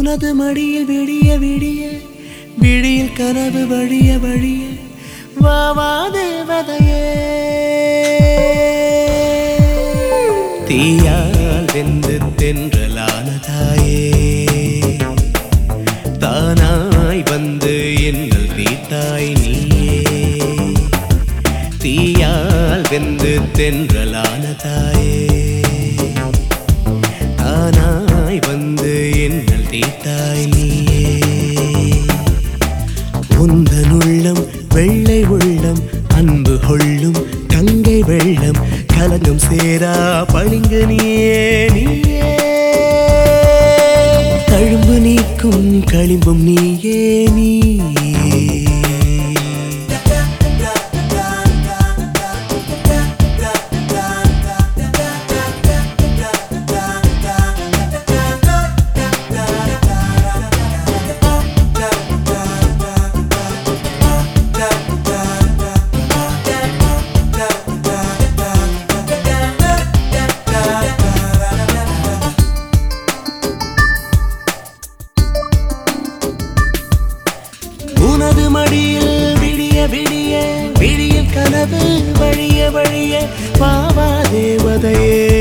உனது மடியில் விடிய விடிய விடியில் கனவு வழிய வழிய வா வா தேவதையே தீயால் வெந்து தென்றலான தாயே தானாய் வந்து என்னல் வீட்டாய் நீயே தீயால் வெந்து தென்றலான தாயே தானாய் வந்து என்னல் தீட்டாய் நீயே உந்தன் உள்ளம் வெள்ளை உள்ளம் அன்பு கொள்ளும் கங்கை வெள்ளம் கலங்கம் சேரா பளிங்கு நீயே நீயே தழும்பு நீக்கும் களிம்பும் நீயே நீயே உனது மடியில் விடிய விடிய விடிய கனவு வழிய வழிய பாவா தேவதையே